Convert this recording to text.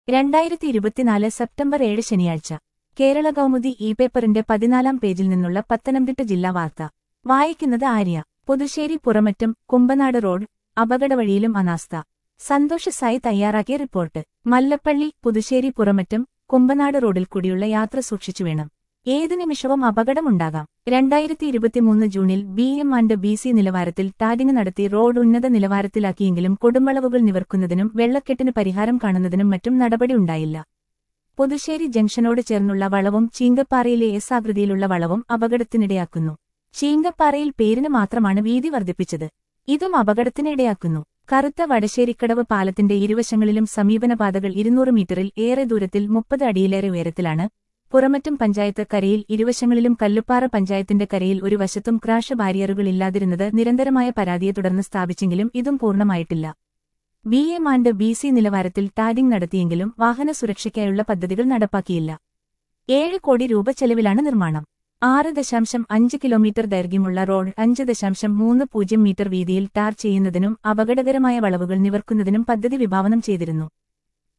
രണ്ടായിരത്തി ഇരുപത്തിനാല് സെപ്റ്റംബർ ഏഴ് ശനിയാഴ്ച കേരള കൗമുദി ഇ പേപ്പറിന്റെ പതിനാലാം പേജിൽ നിന്നുള്ള പത്തനംതിട്ട ജില്ലാ വാർത്ത വായിക്കുന്നത് ആര്യ പുതുശ്ശേരി പുറമറ്റം കുമ്പനാട് റോഡ് അപകടവഴിയിലും അനാസ്ഥ സന്തോഷ് സായി തയ്യാറാക്കിയ റിപ്പോർട്ട് മല്ലപ്പള്ളി പുതുശ്ശേരി പുറമറ്റം കുമ്പനാട് റോഡിൽ കൂടിയുള്ള യാത്ര സൂക്ഷിച്ചു വേണം ഏതു നിമിഷവും അപകടമുണ്ടാകാം രണ്ടായിരത്തി ഇരുപത്തിമൂന്ന് ജൂണിൽ B M and B C നിലവാരത്തിൽ ടാരിങ് നടത്തി റോഡ് ഉന്നത നിലവാരത്തിലാക്കിയെങ്കിലും കൊടുമ്പളവുകൾ നിവർക്കുന്നതിനും വെള്ളക്കെട്ടിന് പരിഹാരം കാണുന്നതിനും മറ്റും നടപടി ഉണ്ടായില്ല പുതുശ്ശേരി ജംഗ്ഷനോട് ചേർന്നുള്ള വളവും ചീങ്കപ്പാറയിലെ എസ് ആകൃതിയിലുള്ള വളവും അപകടത്തിനിടയാക്കുന്നു ചീങ്കപ്പാറയിൽ പേരിന് മാത്രമാണ് വീതി വർദ്ധിപ്പിച്ചത് ഇതും അപകടത്തിനിടയാക്കുന്നു കറുത്ത വടശ്ശേരിക്കടവ് പാലത്തിന്റെ ഇരുവശങ്ങളിലും സമീപനപാതകൾ ഇരുന്നൂറ് മീറ്ററിൽ ഏറെ ദൂരത്തിൽ മുപ്പത് അടിയിലേറെ ഉയരത്തിലാണ് പുറമറ്റും പഞ്ചായത്ത് കരയിൽ ഇരുവശങ്ങളിലും കല്ലുപ്പാറ പഞ്ചായത്തിന്റെ കരയിൽ ഒരു വശത്തും ക്രാഷ് ബാരിയറുകൾ ഇല്ലാതിരുന്നത് നിരന്തരമായ പരാതിയെ തുടർന്ന് സ്ഥാപിച്ചെങ്കിലും ഇതും പൂർണ്ണമായിട്ടില്ല B M and B C നിലവാരത്തിൽ ടാരിംഗ് നടത്തിയെങ്കിലും വാഹന സുരക്ഷയ്ക്കായുള്ള പദ്ധതികൾ നടപ്പാക്കിയില്ല ഏഴ് കോടി രൂപ ചെലവിലാണ് നിർമ്മാണം ആറ് ദശാംശം അഞ്ച് കിലോമീറ്റർ ദൈർഘ്യമുള്ള റോഡ് അഞ്ച് ദശാംശം മൂന്ന് പൂജ്യം മീറ്റർ വീതിയിൽ ടാർ ചെയ്യുന്നതിനും അപകടകരമായ വളവുകൾ നിവർക്കുന്നതിനും പദ്ധതി വിഭാവനം ചെയ്തിരുന്നു